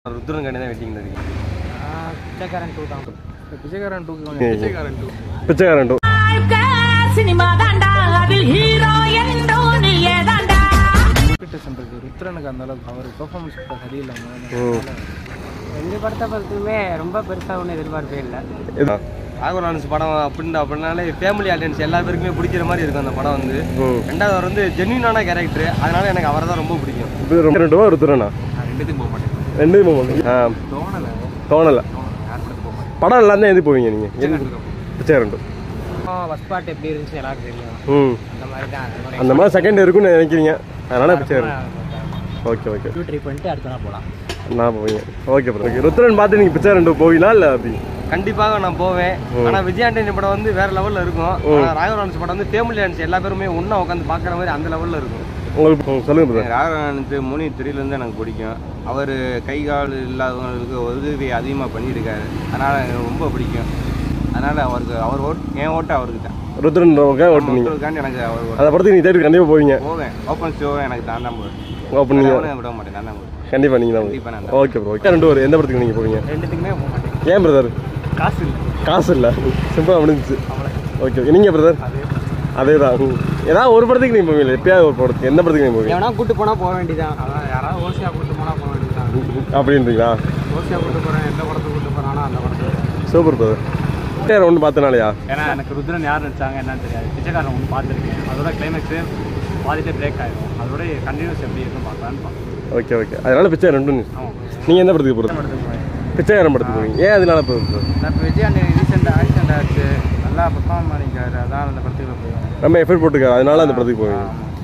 ருத்ரன் கண்ணி தான் வெட்டிங் இருக்கீங்க பிச்சைக்காரன் டூ தான் பிச்சைக்காரன் டூ பிச்சைக்காரன் டூ பிச்சைக்காரன் டூ சினிமா தாண்டா அதில் ஹீரோ என்றோ நீயே தாண்டா எக்ஸ்பெக்டேஷன் இருக்கு ருத்ரனுக்கு அந்த அளவுக்கு அவர் பெர்ஃபார்மன்ஸ் சரியில்லை ம் ரெண்டு படத்தை பொறுத்துமே ரொம்ப பெருசாக ஒன்றும் எதிர்பார்ப்பே இல்லை இது ராகவலான்ஸ் படம் அப்படின்னு அப்படின்னாலே ஃபேமிலி ஆடியன்ஸ் எல்லா பேருக்குமே பிடிக்கிற மாதிரி இருக்கும் அந்த படம் வந்து ம் ரெண்டாவது அவர் வந்து ஜென்யூனான கேரக்டர் அதனால எனக்கு அவரை தான் ரொம்ப பிடிக்கும் இது ரொம்ப ரெண்டுவா ருத்ரனா ரெண்டுத்துக்கும் போக மாட்டேன் ரெண்டு போக ஆ தோணலை தோணலை யார் படத்துக்கு போக மாட்டேன் படம் எல்லாம் தான் எது போவீங்க நீங்கள் பிச்சைக்காரன் டூ ஃபஸ்ட் பார்ட் எப்படி இருந்துச்சு எல்லாருக்கும் தெரியும் ம் அந்த மாதிரி தான் அதோட அந்த மாதிரி செகண்ட் இருக்குன்னு நினைக்கிறீங்க அதனால பிச்சைக்காரன் ஓகே ஓகே ட்ரை பண்ணிட்டு அடுத்த நாள் போகலாம் நான் போவீங்க ஓகே ப்ரோ ஓகே ருத்ரன் பார்த்து நீங்கள் பிச்சைக்காரன் டூ போவீங்களா இல்லை அப்படி கண்டிப்பாக நான் போவேன் ஆனா விஜய் ஆண்டனி படம் வந்து வேற லெவல்ல இருக்கும் ஆனா ராகவலான்ஸ் படம் வந்து ஃபேமிலி ஆடியன்ஸ் எல்லா பேருமே ஒண்ணா உட்காந்து பாக்குற மாதிரி அந்த லெவல்ல இருக்கும் உங்களுக்கு ம், சொல்லுங்க ப்ரோ ராகவலானத்து முனி திரியிலேருந்து எனக்கு பிடிக்கும் அவர் கை கால் இல்லாதவங்களுக்கு உதவி அதிகமாக பண்ணியிருக்காரு அதனால எனக்கு ரொம்ப பிடிக்கும் அதனால அவருக்கு அவர் ஓட் என் ஓட்டு அவருக்கு தான் ருத்ரன் ஓகே ஓட்டுனீங்க மக்களுக்காண்டி எனக்கு அவர் ஓட்டு. அதை படத்துக்கு நீங்கள் தேட்டருக்கு கண்டிப்பாக போவீங்க போவேன் ஓப்பன் ஷோ எனக்கு தான் தான் போவேன் ஓப்பன் நீங்கள் அவனையும் விட மாட்டேன் நான் தான் போவேன் கண்டிப்பாக நீங்கள் தான் கண்டிப்பா நான் ஓகே ப்ரோ ஓகே ரெண்டு ஒரு எந்த படத்துக்கு நீங்கள் போவீங்க ரெண்டுத்துக்குமே போக மாட்டேன் ஏன் பிரதர் காசு இல்லை காசு இல்லை சிம்பிளாக முடிஞ்சிச்சு ஓகே ஓகே நீங்கள் பிரதர் அதே தான் ஏதாவது ஒரு படத்துக்கு நீங்கள் போவீங்க எப்பயாவது ஒரு படத்துக்கு எந்த படத்துக்கு நீங்கள் போவீங்க எவனா கூட்டு போனால் போக வேண்டியதான் அதான் யாராவது ஓசியா கூட்டு போனால் போக வேண்டியதான் அப்படின்றீங்களா ஓசியா கூட்டு போகிறேன் எந்த படத்துக்கு கூட்டு போகிறானோ அந்த படத்துக்கு சூப்பர் பிரதர் வேறு ஒன்று பார்த்தனாலயா ஏன்னா எனக்கு ருத்ரன் யார் நினச்சாங்க என்னன்னு தெரியாது பிச்சைக்காரன் ஒன்று பார்த்துருக்கேன் அதோட கிளைமேக்ஸு பாதிட்டே பிரேக் ஆயிடும் அதோட கண்டினியூஸ் எப்படி இருக்கும் பார்க்கலான்னு பார்க்கணும் ஓகே ஓகே அதனால பிச்சை ரெண்டு நீங்கள் எந்த படத்துக்கு போகிறது பிச்சைக்காரன் படத்துக்கு போவீங்க ஏன் அதனால போகிறது நான் இப்போ விஜய் ஆண்டனி ரீசெண்டாக ஆக்சிடென்ட் ஆச்சு நல்லா பெர்ஃபார்ம் பண்ணிக்காரு அதான் அந்த படத்துக்கு போவேன் ரொம்ப எஃபர்ட் போட்டுருக்காரு அதனால அந்த படத்துக்கு போவீங்க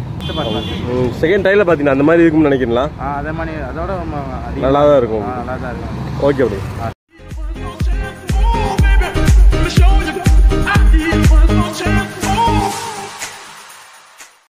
செகண்ட் டைல பார்த்தீங்கன்னா அந்த மாதிரி இருக்கும்னு நினைக்கிறீங்களா ஆ அதே மாதிரி அதோட ரொம்ப அதிகம் நல்லா தான் இருக்கும் நல்லா தான் இருக்கும் ஓகே ப்ரோ